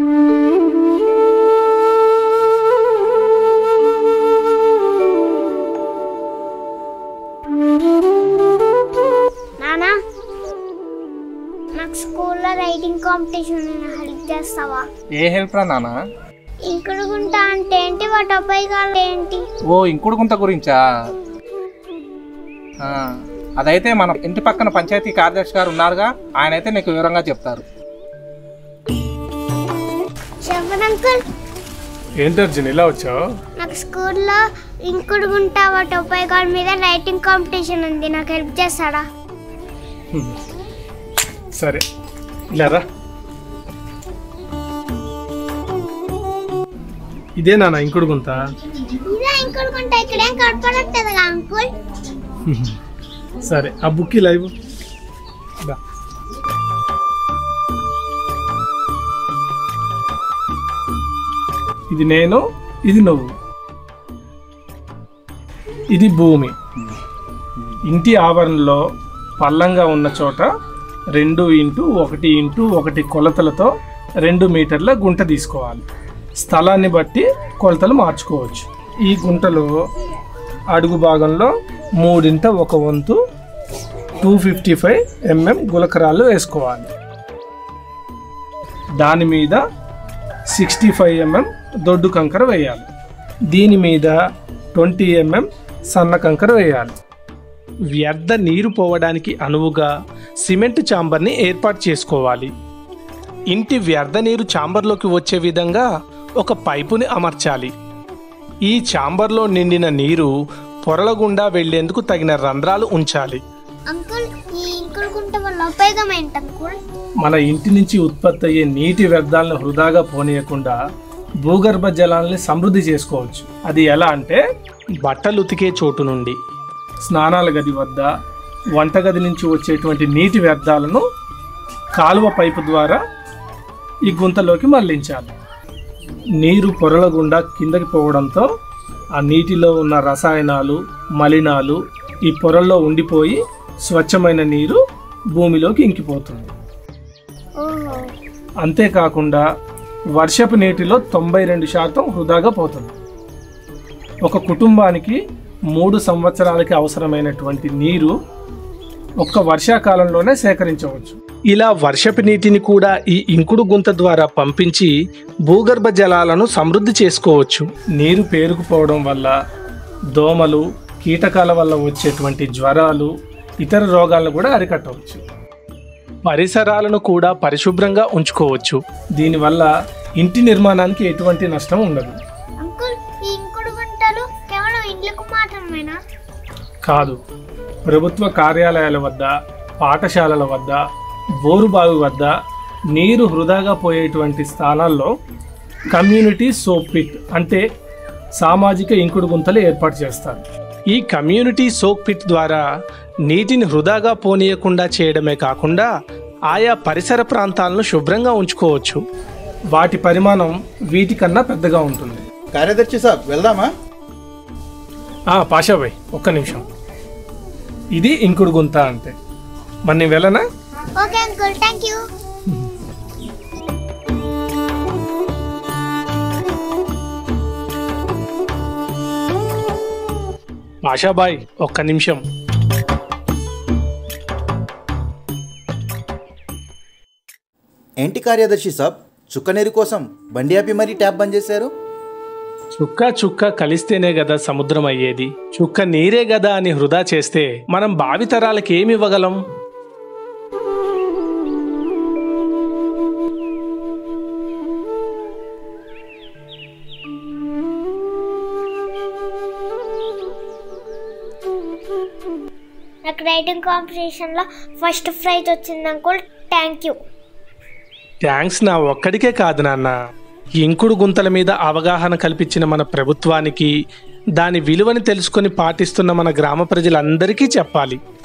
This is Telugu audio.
నానా నాకు స్కూల్లో రైటింగ్ కాంపిటీషన్ ఉంది హెల్ప్ చేస్తావా ఏ హెల్ప్ రా నాన్న ఇంకుడుగుంటా అంటే ఏంటి వాటి ఉపయోగాలు ఏంటి ఓ ఇంకుడు గుంత గురించా ఆ, అదైతే మన ఇంటి పక్కన పంచాయతీ కార్యదర్శి గారు ఉన్నారుగా ఆయన అయితే నీకు వివరంగా చెప్తారు చెప్పండి అంకుల్ ఏంటి అర్జున్ ఇలా వచ్చావు నాకు స్కూల్లో ఇంకుడుగుంటా వాటి ఉపయోగాల మీద రైటింగ్ కాంపిటీషన్ ఉంది నాకు హెల్ప్ చేస్తాడా సరే ఇలా రా ఇదే నాన్న ఇంకుడు గుంత ఇదే ఇంకుడుగుంటా ఇక్కడేం కనపడట్లేదుగా అంకుల్ సరే ఆ బుక్ ఇలా ఇవ్వు దా. ఇది నేను ఇది నువ్వు ఇది భూమి ఇంటి ఆవరణలో పల్లంగా ఉన్న చోట రెండు ఇంటూ ఒకటి ఇంటూ ఒకటి కొలతలతో రెండు మీటర్ల గుంట తీసుకోవాలి స్థలాన్ని బట్టి కొలతలు మార్చుకోవచ్చు ఈ గుంటలో అడుగు భాగంలో మూడింట ఒక వంతు టూ ఫిఫ్టీ ఫైవ్ ఎంఎం గులకరాళ్ళు వేసుకోవాలి దాని మీద సిక్స్టీ ఫైవ్ ఎంఎం దొడ్డు కంకర వేయాలి దీని మీద ట్వంటీ ఎంఎం సన్న కంకర వేయాలి వ్యర్థ నీరు పోవడానికి అనువుగా సిమెంట్ చాంబర్ని ఏర్పాటు చేసుకోవాలి ఇంటి వ్యర్థ నీరు చాంబర్లోకి వచ్చే విధంగా ఒక పైపుని అమర్చాలి ఈ చాంబర్లో నిండిన నీరు పొరల గుండా వెళ్లేందుకు తగిన రంధ్రాలు ఉంచాలి అంకుల్ ఈ ఇంకుడుగుంట వల్ల ఉపయోగం ఏంటి అంకుల్ మన ఇంటి నుంచి ఉత్పత్తి అయ్యే నీటి వ్యర్థాలను వృధాగా పోనీయకుండా భూగర్భ జలాల్ని సమృద్ధి చేసుకోవచ్చు అది ఎలా అంటే బట్టలు ఉతికే చోటు నుండి స్నానాల గది వద్ద వంటగది నుంచి వచ్చేటువంటి నీటి వ్యర్థాలను కాలువ పైపు ద్వారా ఈ గుంతలోకి మళ్లించాలి నీరు పొరల గుండా కిందకి పోవడంతో ఆ నీటిలో ఉన్న రసాయనాలు మలినాలు ఈ పొరల్లో ఉండిపోయి స్వచ్ఛమైన నీరు భూమిలోకి ఇంకిపోతుంది ఓహో అంతేకాకుండా వర్షపు నీటిలో తొంభై రెండు శాతం వృధాగా పోతుంది ఒక కుటుంబానికి మూడు సంవత్సరాలకి అవసరమైనటువంటి నీరు ఒక్క వర్షాకాలంలోనే సేకరించవచ్చు ఇలా వర్షపు నీటిని కూడా ఈ ఇంకుడు గుంత ద్వారా పంపించి భూగర్భ జలాలను సమృద్ధి చేసుకోవచ్చు నీరు పేరుకుపోవడం వల్ల దోమలు కీటకాల వల్ల వచ్చేటువంటి జ్వరాలు ఇతర రోగాలను కూడా అరికట్టవచ్చు పరిసరాలను కూడా పరిశుభ్రంగా ఉంచుకోవచ్చు దీనివల్ల ఇంటి నిర్మాణానికి ఎటువంటి నష్టం ఉండదు అంకుల్ ఈ ఇంకుడుగుంటలు కేవలం ఇండ్లకు మాత్రమేనా కాదు ప్రభుత్వ కార్యాలయాల వద్ద పాఠశాలల వద్ద బోరుబావి వద్ద నీరు వృధాగా పోయేటువంటి స్థానాల్లో కమ్యూనిటీ సోప్ పిట్ అంటే సామాజిక ఇంకుడు గుంతలు ఏర్పాటు చేస్తారు ఈ కమ్యూనిటీ సోప్ పిట్ ద్వారా నీటిని వృధాగా పోనీయకుండా చేయడమే కాకుండా ఆయా పరిసర ప్రాంతాలను శుభ్రంగా ఉంచుకోవచ్చు వాటి పరిమాణం వీటికన్నా పెద్దగా ఉంటుంది కార్యదర్శి సాబ్ వెళ్దామా ఆ, పాషాబాయ్ ఒక్క నిమిషం ఇది ఇంకుడు గుంత అంటే మరి నేను వెళ్ళనా okay uncle thank you Pashabhai ఒక్క నిమిషం ఏంటి కార్యదర్శి సాబ్ చుక్కనీరు కోసం బండి ఆపి మరీ ట్యాప్ బంద్ చేశారు చుక్క చుక్క కలిస్తేనే కదా సముద్రం అయ్యేది చుక్క నీరే గదా అని వృధా చేస్తే మనం భావితరాలకి ఏమి ఇవ్వగలం నాకు రైటింగ్ కాంపిటీషన్లో ఫస్ట్ ప్రైజ్ వచ్చింది అంకుల్ థ్యాంక్ యూ థ్యాంక్స్ నా ఒక్కడికే కాదు నాన్న ఇంకుడు గుంతల మీద అవగాహన కల్పించిన మన ప్రభుత్వానికి దాని విలువని తెలుసుకొని పాటిస్తున్న మన గ్రామ ప్రజలందరికీ చెప్పాలి